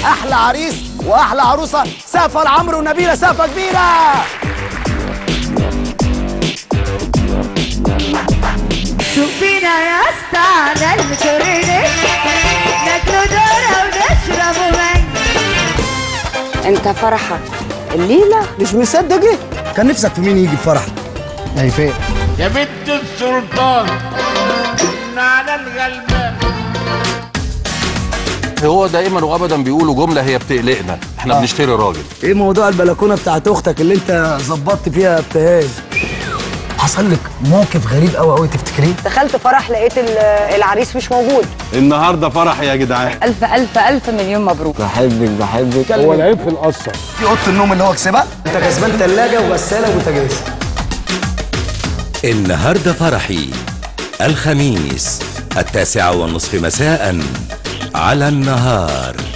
احلى عريس واحلى عروسه سقفه لعمرو ونبيله سقفه كبيره شوفينا يا اسطى على المشورين ناكلوا ذره ونشربوا مي انت فرحك الليله مش مصدق كان نفسك في مين يجي في فرحك اي فين يا بنت السلطان على الغلبان هو دائما وابدا بيقولوا جمله هي بتقلقنا احنا بنشتري راجل ايه موضوع البلكونه بتاعت اختك اللي انت ظبطت فيها ابتهاج حصل لك موقف غريب قوي قوي تفتكريه دخلت فرح لقيت ال- العريس مش موجود النهارده فرح يا جدعان الف الف الف مليون مبروك بحبك بحبك هو العيب في القصه في اوضه النوم اللي هو كسبها انت كسبان ثلاجه وغساله وبوتاجاز النهارده فرحي الخميس التاسعة والنصف مساء على النهار